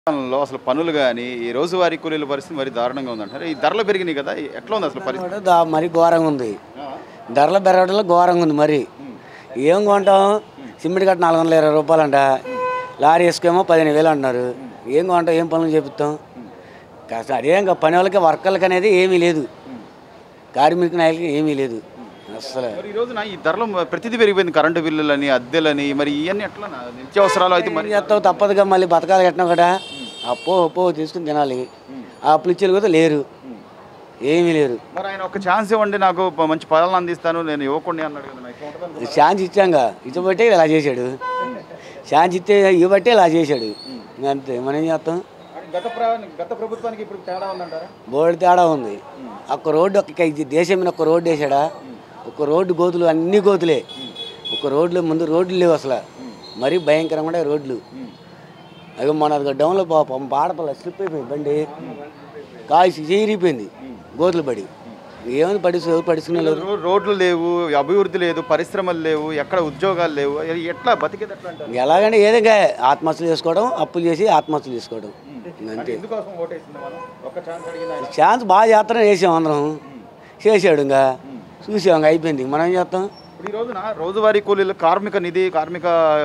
లో అసలు పనులు కానీ ఈ రోజువారీ కూలీల పరిస్థితి మరి దారుణంగా ఉందంటారు ఈ ధరలు పెరిగినాయి కదా ఎట్లా ఉంది అసలు పరిస్థితి కూడా దా- మరి ఘోరంగా ఉంది ధరల పెరగడంలో ఘోరంగా ఉంది మరి ఏం కొంటాం సిమెంట్ కట్ట నాలుగు వందల ఇరవై రూపాయలు అంట లారీ ఇసుకేమో పదిహేను వేలు అంటున్నారు ఏం కొంటాం ఏం పనులు చెప్తాం కాస్త అదే ఇంకా పని వాళ్ళకి వర్కర్లకి అనేది ఏమీ లేదు కార్మిక నాయకులకి ఏమీ లేదు అసలు మరి ఈ రోజున ఈ ధరలు ప్రతిదీ పెరిగిపోయింది కరెంటు బిల్లులని అద్దెలని మరి ఇవన్నీ ఎట్లా నా? నిత్యావసరాలు అయితే మరి ఏం చేస్తావు తప్పదుగా మళ్ళీ బతకాలి కట్టినా కూడా అప్పో అప్పో తీసుకుని తినాలి ఆ అప్పులు ఇచ్చేది కూడా లేరు ఏమీ లేరు మరి ఆయన ఒక ఛాన్స్ ఇవ్వండి నాకు ప- మంచి పాలన అందిస్తాను నేను ఇవ్వకుండా అన్నాడు కదా నాకు ఇట్లా ఉంటుందా? ఛాన్స్ ఇచ్చాంగా ఇచ్చబట్టే ఇలా చేశాడు ఛాన్స్ ఇస్తే ఇవ్వబట్టే ఇలా చేశాడు ఇంక అంతే మనం ఏం చేస్తాం అంటే గత ప్ర- గత ప్రభుత్వానికి ఇప్పుడు తేడా ఉందంటారా బోర్డు తేడా ఉంది ఒక్క రోడ్డు ఒక్క ఇది దేశం మీద ఒక్క రోడ్డు వేసాడా ఒక రోడ్డు గోతులు అన్ని గోతులే ఒక రోడ్లు ముందు రోడ్లు లేవు అసలు మరీ భయంకరంగా ఉండే రోడ్లు అవి మన అది డౌన్లో పాపం పాడపల్ల స్లిప్ అయిపోయింది బండి కాసి చేరిపోయింది గోతులు పడి ఏమైంది పడిసు పడుచుకునే లేదు రో- రోడ్లు లేవు అభివృద్ధి లేదు పరిశ్రమలు లేవు ఎక్కడ ఉద్యోగాలు లేవు ఎ- ఎట్లా బతికేది ఎట్లా అంటారు ఎలాగంటే ఏదంగా ఆత్మహత్యలు చేసుకోవడం అప్పులు చేసి ఆత్మహత్యలు చేసుకోవడం అంతే ఎందుకోసం ఓటేసింది మనం ఒక ఛాన్స్ అడిగిన ఆయన. ఛాన్స్ బాగా చేస్తానే చేసాం అందరం చేసాడు ఇంకా చూసాం ఇంకా అయిపోయింది మనం ఏం చేస్తాం ఇప్పుడు ఈ రోజున రోజువారీ కూలీలు కార్మిక నిధి కార్మిక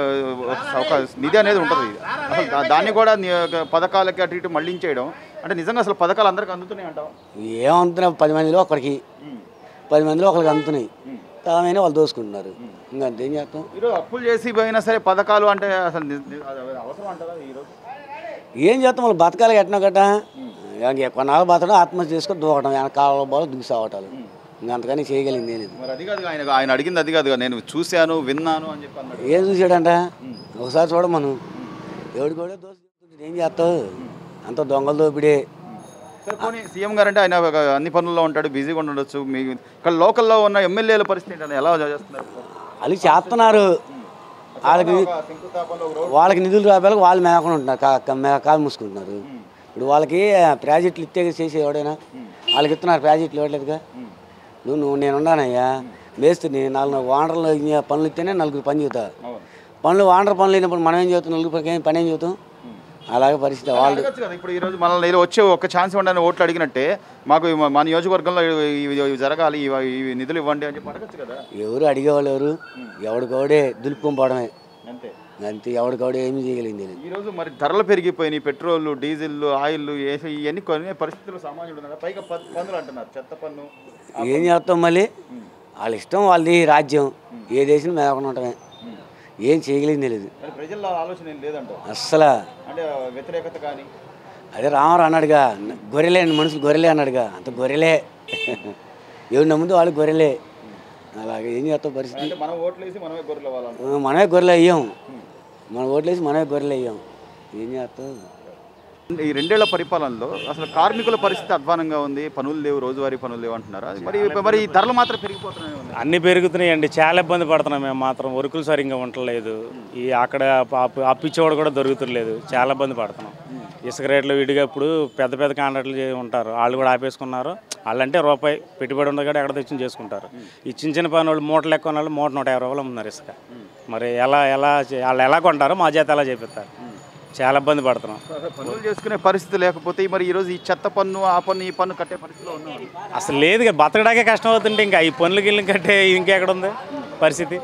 ఆ, ఒక నిధి అనేది ఉంటుంది అసలు దా- దాన్ని కూడా ని- ఒక పథకాలకి అటు ఇటు మళ్ళించేయడం అంటే నిజంగా అసలు పథకాలు అందరికి అందుతున్నాయి అంటాం ఏమంటున్నాయి పది మందిలో ఒకరికి పది మందిలో ఒకరికి అందుతున్నాయి తామైనా వాళ్ళు దోసుకుంటున్నారు ఇంకా అంతే ఏం చేస్తాం ఈరోజు అప్పులు చేసి పోయినా సరే పథకాలు అంటే అసలు ని- ని- అది అవసరం అంటారా ఈరోజు ఏం చేస్తాం వాళ్ళు బతకాలి కట్టినా గట్ట ఇంకా కొన్నాళ్ళు బతకడం ఆత్మహత్య చేసుకొని దూకడం వెనకాల బాగా దిగి సావటాలు ఇంకా అంతకని చేయగలిగింది ఏం లేదు మరి అది కాదు ఆయన ఆయన అడిగింది అది కాదు నేను చూశాను విన్నాను అని చెప్పి అన్నాడు ఏం చూసాడంట ఒకసారి చూడమను ఎవడు కూడా దోశ ఏం చేస్తావు అంత దొంగల దోపిడే సరే పోనీ సీఎం గారు అంటే ఆయన ఒక అన్ని పనుల్లో ఉంటాడు బిజీగా ఉండొచ్చు మీ ఇక్కడ లోకల్లో ఉన్న ఎమ్మెల్యేల పరిస్థితి ఏంటంటే ఎలా చేస్తున్నారు వాళ్ళు చేస్తున్నారు వాళ్ళకి ఒక శంకుస్థాపనలో ఒక రోడ్డు వాళ్ళకి నిధులు రాబోయేలకు వాళ్ళు మేకుండా ఉంటున్నారు కా- కా- మే- కాలు మూసుకుంటున్నారు ఇప్పుడు వాళ్ళకి ప్రాజెక్టులు ఇస్తే చేసే ఎవడైనా వాళ్ళకి ఇస్తున్నారు ప్రాజెక్టులు ఇవ్వట్లేదుగా నువ్వు నువ్వు నేను ఉన్నానయ్యా మేస్త్రిని నాలుగు వాండర్లు ఇన్ని పనులు ఇస్తేనే నలుగురు పని చెబుతా అవును. పనులు వాండర్ పనులు అయినప్పుడు మనం ఏం చెబుతాం నలుగురు ఏం పని ఏం చెబుతాం అలాగే పరిస్థితి వాళ్ళు అడగచ్చు కదా ఇప్పుడు ఈ రోజు మనల్ని ఇలా వచ్చే ఒక ఛాన్స్ ఇవ్వండి అని ఓట్లు అడిగినట్టే మాకు ఈ మా- మా నియోజకవర్గంలో ఇవి ఇవి- ఇవి జరగాలి ఇవి ఇవి నిధులు ఇవ్వండి అని చెప్పి అడగచ్చు కదా ఎవరు అడిగేవాళ్ళు ఎవరు ఎవడికవడే దులుపుకొని పోవడమే అంతే అంతే ఎవడికవడే ఏమీ చేయగలిగింది తెలియదు ఈ రోజు మరి ధరలు పెరిగిపోయినాయి పెట్రోల్ డీజిల్ ఆయిల్ ఏసీ ఇవన్నీ కొనే పరిస్థితుల్లో సామాన్యుడు ఉన్నారు పైగా ప- పన్నులు అంటున్నారు చెత్త పన్ను ఏం చేస్తాం మళ్ళీ వాళ్ళ ఇష్టం వాళ్ళది రాజ్యం ఏ దేశం మేకుండా ఉండటమే ఏం చేయగలిగింది తెలియదు మరి ప్రజల్లో ఆలోచన ఏం లేదంటావు అస్సలు అంటే వ్యతిరేకత కానీ అదే రామారావు అన్నాడుగా గొర్రెలే మనుషులు గొర్రెలే అన్నాడుగా అంత గొర్రెలే ఎవరు నమ్ముతూ వాళ్ళు గొర్రెలే అలాగే ఏం చేస్తాం పరిస్థితి అంటే మనం ఓట్లు వేసి మనమే గొర్రెల వాళ్ళం ఆ, మనమే గొర్రెలు అయ్యాం మన ఓట్లేసి మనమే గొర్రెలు అయ్యాం ఏం చేస్తాం ఈ రెండేళ్ల పరిపాలనలో అసలు కార్మికుల పరిస్థితి అధ్వానంగా ఉంది పనులు లేవు రోజువారీ పనులు లేవు అంటున్నారు అది మరి మరి ఈ ధరలు మాత్రం పెరిగిపోతున్నాయి ఉన్నాయి. అన్ని పెరుగుతున్నాయండి చాలా ఇబ్బంది పడుతున్నాం మేము మాత్రం వర్కులు సరిగ్గా ఉండలేదు ఈ అక్కడ అప్పు అప్పిచ్చేవాడు కూడా దొరుకుతులేదు చాలా ఇబ్బంది పడుతున్నాం ఇసుక రేట్లు విడిగా ఇప్పుడు పెద్ద పెద్ద కాంట్రాక్టులు చే- ఉంటారు వాళ్ళు కూడా ఆపేసుకున్నారు వాళ్ళంటే రూపాయి పెట్టుబడి ఉంది కూడా ఎక్కడ తెచ్చి చేసుకుంటారు ఈ చిన్న చిన్న పని వాళ్ళు మూటలు ఎక్కువ వాళ్ళు మూట నూట యాభై రూపాయలు అమ్ముతున్నారు ఇసుక మరి ఎలా ఎలా చే- వాళ్ళు ఎలా కొంటారో మా చేత ఎలా చేపిస్తారు చాలా ఇబ్బంది పడుతున్నాం అసలు పనులు చేసుకునే పరిస్థితి లేకపోతే మరి ఈ రోజు ఈ చెత్త పన్ను ఆ పన్ను ఈ పన్ను కట్టే పరిస్థితిలో ఉన్నాం అసలు లేదు కదా, బతకడాకే కష్టం అవుతుంటే ఇంకా ఈ పనులు గిల్లు కట్టే ఇంకెక్కడ ఉంది పరిస్థితి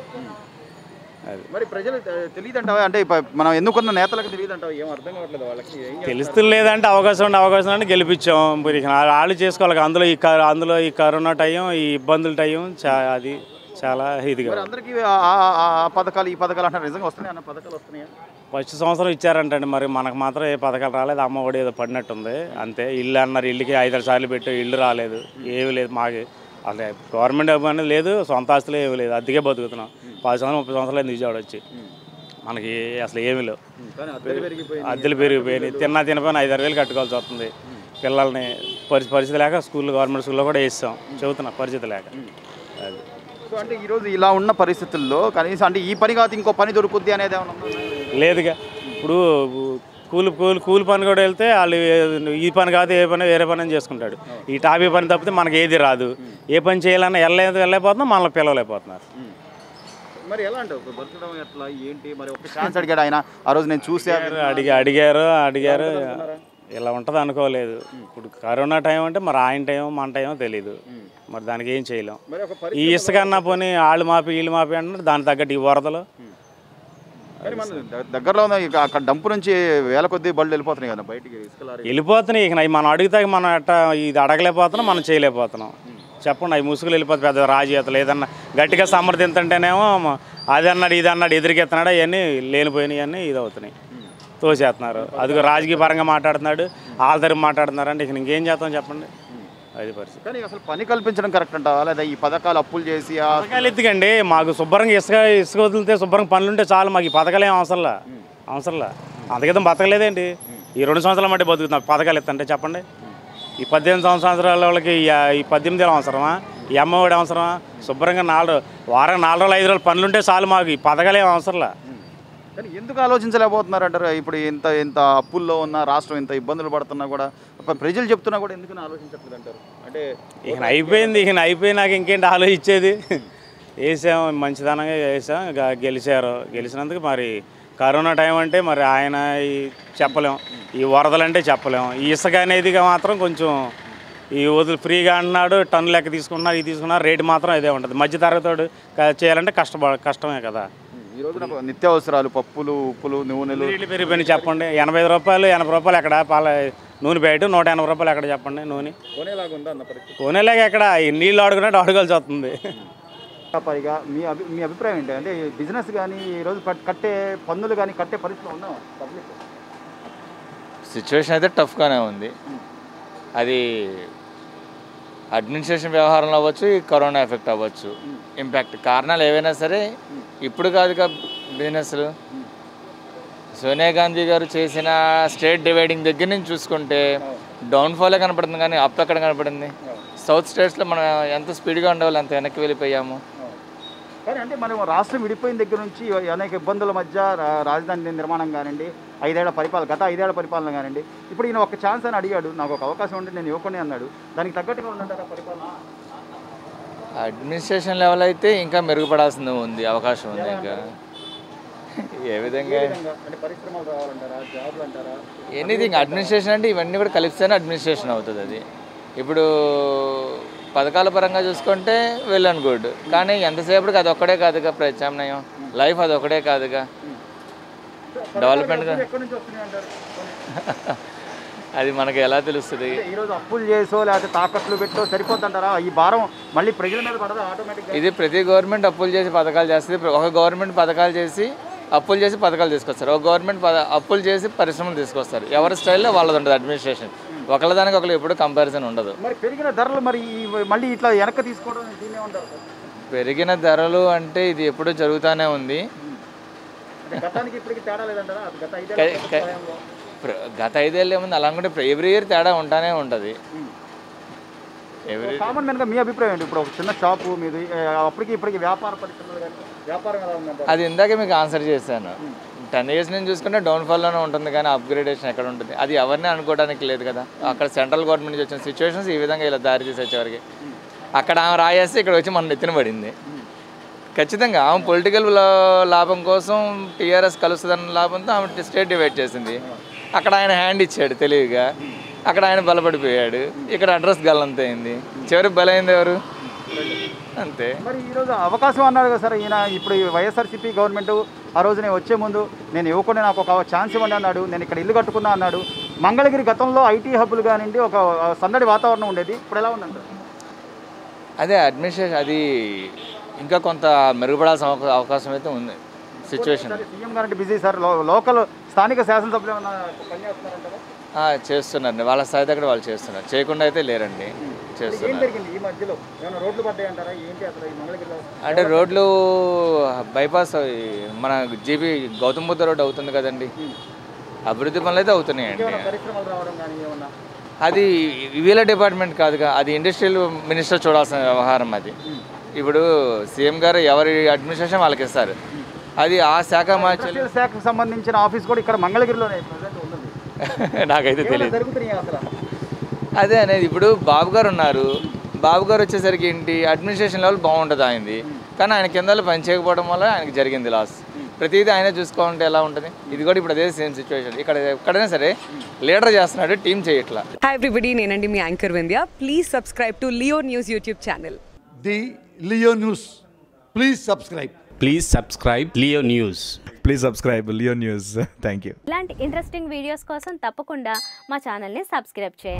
అది మరి ప్రజలు తెలియదంటావా అంటే ఇప్ప- మనం ఎన్నుకున్న నేతలకు తెలియదంటావా ఏం అర్థం కావట్లేదు వాళ్ళకి ఏం చేస్తారు? తెలుస్తుంది లేదంటే అవకాశం ఉండి అవకాశం అంటే గెలిపించాం మరి ఇక వాళ్ళు చేసుకోవాలి అందులో ఈ క- అందులో ఈ కరోనా టైం ఈ ఇబ్బందుల టైం చా అది చాలా ఇదిగా మరి అందరికీ ఆ- ఆ- ఆ పథకాలు ఈ పథకాలు అంటారు నిజంగా వస్తున్నాయి అన్న పథకాలు వస్తున్నాయా ఫస్ట్ సంవత్సరం ఇచ్చారంటండి మరి మనకు మాత్రం ఏ పథకాలు రాలేదు అమ్మ ఒడి ఏదో పడినట్టుంది అంతే ఇల్లు అన్నారు ఇల్లుకి ఐదారు సార్లు పెట్టి ఇల్లు రాలేదు ఏమీ లేదు మాకు అసలు గవర్నమెంట్ డబ్బు అనేది లేదు సొంత ఆస్తులు ఏమీ లేదు అద్దెకే బతుకుతున్నాం పది సంవత్సరం ముప్పై సంవత్సరాలు విజయవాడ వచ్చి మనకి అసలు ఏమీ లేవు కానీ అద్దెలు పెరిగిపోయింది అద్దెలు పెరిగిపోయినాయి తిన్నా తినపోయినా ఐదారు వేలు కట్టుకోవాల్సి వస్తుంది పిల్లల్ని పరి పరిస్థితి లేక స్కూల్ గవర్నమెంట్ స్కూల్లో కూడా వేస్తాం చెబుతున్నా పరిస్థితి లేక అది సో అంటే ఈ రోజు ఇలా ఉన్న పరిస్థితుల్లో కనీసం అంటే ఈ పని కాదు ఇంకో పని దొరుకుద్ది అనేది ఏమన్నా ఉందా? లేదుగా ఇప్పుడు కూలి కూలి కూలి పని కూడా వెళ్తే వాళ్ళు ఈ పని కాదు ఏ పని వేరే పని అని చేసుకుంటాడు ఈ టాపీ పని తప్పితే మనకి ఏది రాదు ఏ పని చేయాలన్నా వెళ్ళలేదు వెళ్ళలేకపోతున్నాం మనల్ని పిలవలేకపోతున్నారు మరి ఎలా అంటావు దొరకడం ఎట్లా ఏంటి మరి ఒక ఛాన్స్ అడిగాడు ఆయన ఆ రోజు నేను చూసా అడిగి అడిగారు అడిగారు ఇలా ఉంటుంది అనుకోలేదు ఇప్పుడు కరోనా టైం అంటే మరి ఆయన టైం మన టైం తెలీదు మరి దానికి ఏం చేయలేం మరి ఒక ఈ ఇసుక అన్నా పోనీ వాళ్ళు మాపి వీళ్ళు మాపి అంటున్నారు దానికి తగ్గట్టు ఈ వరదలు కానీ మన ద- దగ్గరలో ఉన్న ఇక అక్కడ డంపు నుంచి వేల కొద్ది బళ్ళు వెళ్ళిపోతున్నాయి కదా బయటికి ఇసుక లారీ వెళ్ళిపోతున్నాయి ఇక అవి మనం అడిగితే మనం ఎట్టా ఇది అడగలేకపోతున్నాం మనం చేయలేకపోతున్నాం చెప్పండి అవి ముసుగులు వెళ్ళిపోతే పెద్ద రాజీతలు ఏదన్నా గట్టిగా సమర్థించంటేనేమో మ- అది అన్నాడు ఇది అన్నాడు ఎదురుకెత్తున్నాడు అవన్నీ లేనిపోయినాయి అన్నీ ఇది అవుతున్నాయి తోసేస్తున్నారు అది రాజకీయ పరంగా మాట్లాడుతున్నాడు ఆల్దరి మాట్లాడుతున్నారు అంటే ఇక ఇంకేం చేస్తాం చెప్పండి అది పరిస్థితి కానీ అసలు పని కల్పించడం కరెక్ట్ అంటావా లేదా ఈ పథకాలు అప్పులు చేసి ఆ పథకాలు ఎత్తుకండి మాకు శుభ్రంగా ఇసుక ఇసుక వదిలితే శుభ్రంగా పనులు ఉంటే చాలు మాకు ఈ పథకాలు ఏం అవసరంలా అవసరంలా అంతకితం బతకలేదేంటి ఈ రెండు సంవత్సరాల మట్టి బతుకుతున్నారు పథకాలు ఎత్తంటే చెప్పండి ఈ పద్దెనిమిది సంవత్సరాల వాళ్ళకి ఈ ఈ పద్దెనిమిది ఏళ్ళు అవసరమా ఈ అమ్మఒడి అవసరమా శుభ్రంగా నాలుగు వారం నాలుగు రోజులు ఐదు రోజులు పనులు ఉంటే చాలు మాకు ఈ పథకాలు ఏం అవసరంలా కానీ ఎందుకు ఆలోచించలేకపోతున్నారు అంటారు ఇప్పుడు ఇంత ఇంత అప్పుల్లో ఉన్న రాష్ట్రం ఇంత ఇబ్బందులు పడుతున్నా కూడా ప- ప్రజలు చెప్తున్నా కూడా ఎందుకు ఆలోచించట్లేదు అంటారు అంటే ఇక అయిపోయింది ఇక అయిపోయినాక ఇంకేంటి ఆలోచించేది వేసాం మంచిదనంగా వేసాం ఇక గెలిచారు గెలిచినందుకు మరి కరోనా టైం అంటే మరి ఆయన ఈ చెప్పలేం ఈ వరదలు అంటే చెప్పలేం ఈ ఇసుక అనేదిగా మాత్రం కొంచెం ఈ వదులు ఫ్రీగా అంటున్నాడు టన్ను లెక్క తీసుకున్నారు ఇది తీసుకున్నారు రేటు మాత్రం ఇదే ఉంటుంది మధ్య తరగతోడు క- చేయాలంటే కష్టపడ కష్టమే కదా ఈ రోజున నిత్యావసరాలు పప్పులు ఉప్పులు నూనెలు రేట్లు పెరిగిపోయినాయి చెప్పండి ఎనభై ఐదు రూపాయలు ఎనభై రూపాయలు ఎక్కడ పాల నూనె బయట నూట ఎనభై రూపాయలు ఎక్కడ చెప్పండి నూనె కొనేలాగా ఉందా అన్న పరిస్థితి కొనేలేక ఎక్కడ ఈ నీళ్ళు ఆడుకున్నట్టు ఆడుకోవాల్సి వస్తుంది పైగా మీ అభి మీ అభిప్రాయం ఏంటి అంటే బిజినెస్ కానీ ఈరోజు కట్- కట్టే పన్నులు కానీ కట్టే పరిస్థితిలో ఉన్నాం పబ్లిక్ సిచ్యువేషన్ అయితే టఫ్గానే ఉంది అది అడ్మినిస్ట్రేషన్ వ్యవహారంలో అవ్వచ్చు ఈ కరోనా ఎఫెక్ట్ అవ్వచ్చు ఇంపాక్ట్ కారణాలు ఏవైనా సరే ఇప్పుడు కాదుగా బిజినెస్లు సోనియా గాంధీ గారు చేసిన స్టేట్ డివైడింగ్ దగ్గర నుంచి చూసుకుంటే డౌన్ఫాలే కనపడుతుంది కానీ అప్ ఎక్కడ కనపడింది సౌత్ స్టేట్స్లో మనం ఎంత స్పీడ్గా ఉండేవాళ్ళు అంత వెనక్కి వెళ్ళిపోయాము కానీ అంటే మనం రాష్ట్రం విడిపోయిన దగ్గర నుంచి అనేక ఇబ్బందుల మధ్య రా- రాజధాని నిర్మాణం కానివ్వండి ఐదేళ్ల పరిపాలన గత ఐదేళ్ల పరిపాలన కానివ్వండి ఇప్పుడు ఈయన ఒక ఛాన్స్ అని అడిగాడు నాకు ఒక అవకాశం ఉంటే నేను ఇవ్వకుండా అన్నాడు దానికి తగ్గట్టుగా ఉందంటారా పరిపాలన అడ్మినిస్ట్రేషన్ లెవెల్ అయితే ఇంకా మెరుగుపడాల్సింది ఉంది అవకాశం ఉంది ఇంకా ఏ విధంగా విధంగా అంటే పరిశ్రమలు రావాలంటారా జాబ్లు అంటారా ఎనీథింగ్ అడ్మినిస్ట్రేషన్ అంటే ఇవన్నీ కూడా కలిపితేనే అడ్మినిస్ట్రేషన్ అవుతుంది అది ఇప్పుడు పథకాల పరంగా చూసుకుంటే వెల్ అండ్ గుడ్ కానీ ఎంతసేపటికి అది ఒక్కడే కాదుగా ప్రత్యామ్నాయం లైఫ్ అది ఒకటే కాదుగా డెవలప్మెంట్గా ఎక్కడి నుంచి వస్తున్నాయి అంటారు అది మనకి ఎలా తెలుస్తుంది అంటే ఈరోజు అప్పులు చేసో లేకపోతే తాకట్లు పెట్టో సరిపోతుంటారా ఈ భారం మళ్ళీ ప్రజల మీద పడదా ఆటోమేటిక్గా ఇది ప్రతి గవర్నమెంట్ అప్పులు చేసి పథకాలు చేస్తుంది ఒక గవర్నమెంట్ పథకాలు చేసి అప్పులు చేసి పథకాలు తీసుకొస్తారు ఒక గవర్నమెంట్ పద అప్పులు చేసి పరిశ్రమలు తీసుకొస్తారు ఎవరి స్టైల్లో వాళ్ళది ఉంటుంది అడ్మినిస్ట్రేషన్ ఒకళ్ళదానికి ఒకళ్ళు ఎప్పుడు కంపారిజన్ ఉండదు మరి పెరిగిన ధరలు మరి ఈ- మళ్ళీ ఇట్లా వెనక్కి తీసుకోవడం దీన్ని ఏమంటారు సార్ పెరిగిన ధరలు అంటే ఇది ఎప్పుడూ జరుగుతూనే ఉంది అంటే గతానికి ఇప్పటికి తేడా లేదంటారా అది గత ఐదేళ్ల క- క- సమయంలో. ప్ర- గత ఐదేళ్ళు ఏముంది అలా అనుకుంటే ఎవ్రీ ఇయర్ తేడా ఉంటానే ఉంటుంది ఎవ్రీ కామన్ మ్యాన్గా మీ అభిప్రాయం ఏంటి ఇప్పుడు ఒక చిన్న షాపు మీది ఏ, అప్పటికి ఇప్పటికి వ్యాపార పరిశ్రమలు కానీ వ్యాపారం ఎలా ఉందంటారు అది ఇందాకే మీకు ఆన్సర్ చేశాను టెన్ ఇయర్స్ నుంచి చూసుకుంటే డౌన్ఫాల్లోనే ఉంటుంది కానీ అప్గ్రేడేషన్ ఎక్కడ ఉంటుంది అది ఎవరిని అనుకోవడానికి లేదు కదా అక్కడ సెంట్రల్ గవర్నమెంట్ నుంచి వచ్చిన సిచ్యువేషన్స్ ఈ విధంగా ఇలా దారి తీసి వచ్చేవారికి అక్కడ ఆమె రాయేస్తే ఇక్కడ వచ్చి మన నెత్తిన పడింది ఖచ్చితంగా ఆమె పొలిటికల్ లాభం కోసం టీఆర్ఎస్ కలుస్తుందన్న లాభంతో ఆమె స్టేట్ డివైడ్ చేసింది అక్కడ ఆయన హ్యాండ్ ఇచ్చాడు తెలివిగా అక్కడ ఆయన బలపడిపోయాడు ఇక్కడ అడ్రస్ గల్లంతైంది చివరికి బలైంది ఎవరు అంతే మరి ఈరోజు అవకాశం అన్నాడు కదా సార్ ఈయన ఇప్పుడు ఈ వైఎస్ఆర్సీపీ గవర్నమెంట్ ఆ రోజు నేను వచ్చే ముందు నేను ఇవ్వకుండా నాకు ఒక ఛాన్స్ ఇవ్వండి అన్నాడు నేను ఇక్కడ ఇల్లు కట్టుకున్నా అన్నాడు మంగళగిరి గతంలో ఐటీ హబ్బులు కానివ్వండి ఒక సందడి వాతావరణం ఉండేది ఇప్పుడు ఎలా ఉందంటారు అదే అడ్మినిస్ట్రేషన్ అది ఇంకా కొంత మెరుగుపడాల్సిన అవకా- అవకాశం అయితే ఉంది సిచ్యువేషన్ సరే, సీఎం గారంటే బిజీ సార్ లో- లోకల్ స్థానిక శాసనసభ్యులు ఏమన్నా పని చేస్తున్నారంటారా చేస్తున్నారండి వాళ్ళ స్థాయి దగ్గర వాళ్ళు చేస్తున్నారు చేయకుండా అయితే లేరండి ఏం చేస్తున్నారు జరిగింది ఈ మధ్యలో ఏమైనా రోడ్లు పడ్డాయంటారా ఏంటి అసలు ఈ మంగళగిరిలో అంటే రోడ్లు బైపాస్ ఈ మన జీబీ గౌతమ్ బుద్ధ రోడ్ అవుతుంది కదండి అభివృద్ధి పనులు అయితే అవుతున్నాయండి ఏమైనా పరిశ్రమలు రావడం కానీ ఏమన్నా అది వీళ్ళ డిపార్ట్మెంట్ కాదుగా అది ఇండస్ట్రియల్ మినిస్టర్ చూడాల్సిన వ్యవహారం అది ఇప్పుడు సీఎం గారు ఎవరి అడ్మినిస్ట్రేషన్ వాళ్ళకి ఇస్తారు అది ఆ శాఖ మార్చాలి ఇండస్ట్రియల్ శాఖకు సంబంధించిన ఆఫీస్ కూడా ఇక్కడ మంగళగిరిలోనే ప్రజెంట్ ఉంది నాకైతే ఏమైనా తెలియదు జరుగుతున్నాయి అసలు అదే అనేది ఇప్పుడు బాబు గారు ఉన్నారు బాబు గారు వచ్చేసరికి ఏంటి అడ్మినిస్ట్రేషన్ లెవెల్ బాగుంటుంది ఆయనది కానీ ఆయన కింద పని చేయకపోవడం వల్ల ఆయనకి జరిగింది లాస్ ప్రతిదీ ఆయనే చూసుకోవాలంటే ఎలా ఉంటుంది ఇది కూడా ఇప్పుడు అదే సేమ్ సిచ్యువేషన్ ఇక్కడ ఎక్కడైనా సరే లీడర్ చేస్తున్నాడు టీం చేయట్లా హాయ్ ఎవ్రీబడి నేనండి మీ anchor Vindhya please subscribe to Leo News YouTube channel the Leo News. Please subscribe. Please subscribe Leo News. Please subscribe Leo News thank you ఇలాంటి ఇంట్రెస్టింగ్ వీడియోస్ కోసం తప్పకుండా మా ఛానల్ని సబ్స్క్రైబ్ చేయండి